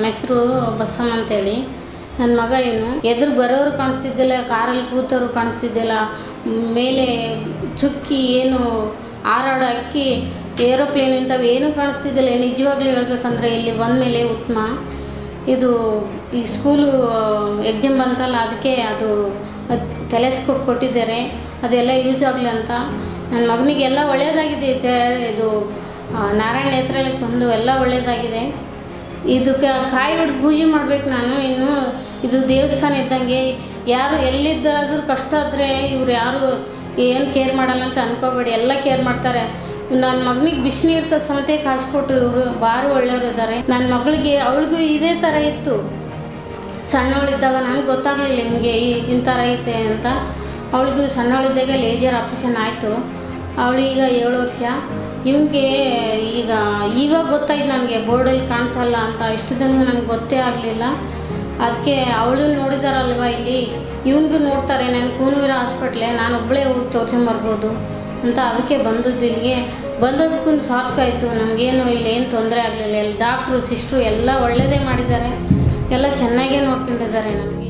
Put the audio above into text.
ಹೆಸರು ಬಸಮ್ಮ ಅಂತೇಳಿ ನನ್ನ ಮಗ ಏನು ಎದುರು ಬರೋರು ಕಾಣಿಸ್ತಿದ್ದಿಲ್ಲ ಕಾರಲ್ಲಿ ಕೂತವರು ಕಾಣಿಸ್ತಿದ್ದಿಲ್ಲ ಮೇಲೆ ಚುಕ್ಕಿ ಏನು ಹಾರಾಡೋ ಅಕ್ಕಿ ಏರೋಪ್ಲೇನ್ ಇಂಥವು ಏನೂ ಕಾಣಿಸ್ತಿದ್ದಿಲ್ಲ ನಿಜವಾಗ್ಲೂ ಹೇಳ್ಬೇಕಂದ್ರೆ ಇಲ್ಲಿ ಬಂದಮೇಲೆ ಉತ್ತಮ ಇದು ಈ ಸ್ಕೂಲು ಎಕ್ಸಾಮ್ ಬಂತಲ್ಲ ಅದಕ್ಕೆ ಅದು ಟೆಲೆಸ್ಕೋಪ್ ಕೊಟ್ಟಿದ್ದಾರೆ ಅದೆಲ್ಲ ಯೂಸ್ ಆಗಲಿ ಅಂತ ನನ್ನ ಮಗನಿಗೆ ಎಲ್ಲ ಒಳ್ಳೆಯದಾಗಿದೆ ತೆ- ಇದು ಆ, ನಾರಾಯಣ ನೇತ್ರಾಲಯಕ್ಕೆ ಬಂದು ಎಲ್ಲ ಒಳ್ಳೆಯದಾಗಿದೆ ಇದಕ್ಕೆ ಕಾಯಿ ಹೊಡೆದು ಪೂಜೆ ಮಾಡ್ಬೇಕು ನಾನು ಇನ್ನು ಇದು ದೇವಸ್ಥಾನ ಇದ್ದಂಗೆ ಯಾರು ಎಲ್ಲಿದ್ದರಾದ್ರೂ ಕಷ್ಟ ಆದರೆ ಇವ್ರು ಯಾರು ಏನು ಕೇರ್ ಮಾಡಲ್ಲ ಅಂತ ಅನ್ಕೋಬೇಡಿ ಎಲ್ಲ ಕೇರ್ ಮಾಡ್ತಾರೆ ನನ್ನ ಮಗನಿಗೆ ಬಿಸಿನೀರು ಸಮೇತ ಕಾಸು ಕೊಟ್ಟರು ಇವರು ಭಾರಿ ಒಳ್ಳೆಯವರು ಇದ್ದಾರೆ ನನ್ನ ಮಗಳಿಗೆ ಅವಳಿಗೂ ಇದೇ ಥರ ಇತ್ತು ಸಣ್ಣವಳಿದ್ದಾಗ ನನಗೆ ಗೊತ್ತಾಗಲಿಲ್ಲ ಹಿಂಗೆ ಈ ಈ ಥರ ಐತೆ ಅಂತ ಅವಳಿಗೂ ಸಣ್ಣವಳಿದ್ದಾಗ ಲೇಜರ್ ಆಪ್ರೇಷನ್ ಆಯಿತು ಅವಳೀಗ ಏಳು ವರ್ಷ ಇವನಿಗೆ ಈಗ ಇವಾಗ ಗೊತ್ತಾಯ್ತು ನನಗೆ ಬೋರ್ಡಲ್ಲಿ ಕಾಣಿಸಲ್ಲ ಅಂತ ಇಷ್ಟು ದಿನ ನನಗೆ ಗೊತ್ತೇ ಆಗಲಿಲ್ಲ ಅದಕ್ಕೆ ಅವಳು ನೋಡಿದಾರಲ್ವ ಇಲ್ಲಿ ಇವನಿಗೂ ನೋಡ್ತಾರೆ ನಾನು ಕೂನೂರ ಹಾಸ್ಪಿಟ್ಲೆ ನಾನು ಒಬ್ಬಳೇ ಹೋಗಿ ತೋರಿಸ್ಕೊಂಬರ್ಬೋದು ಅಂತ ಅದಕ್ಕೆ ಬಂದದ್ದು ಇಲ್ಲಿಗೆ ಬಂದದಕ್ಕೂ ಸಾಕಾಯಿತು ನಮಗೇನು ಇಲ್ಲಿ ಏನು ತೊಂದರೆ ಆಗಲಿಲ್ಲ ಇಲ್ಲಿ ಡಾಕ್ಟ್ರು ಸಿಸ್ಟ್ರು ಎಲ್ಲ ಒಳ್ಳೆಯದೇ ಮಾಡಿದ್ದಾರೆ ಎಲ್ಲ ಚೆನ್ನಾಗೇ ನೋಡ್ಕೊಂಡಿದ್ದಾರೆ ನಮಗೆ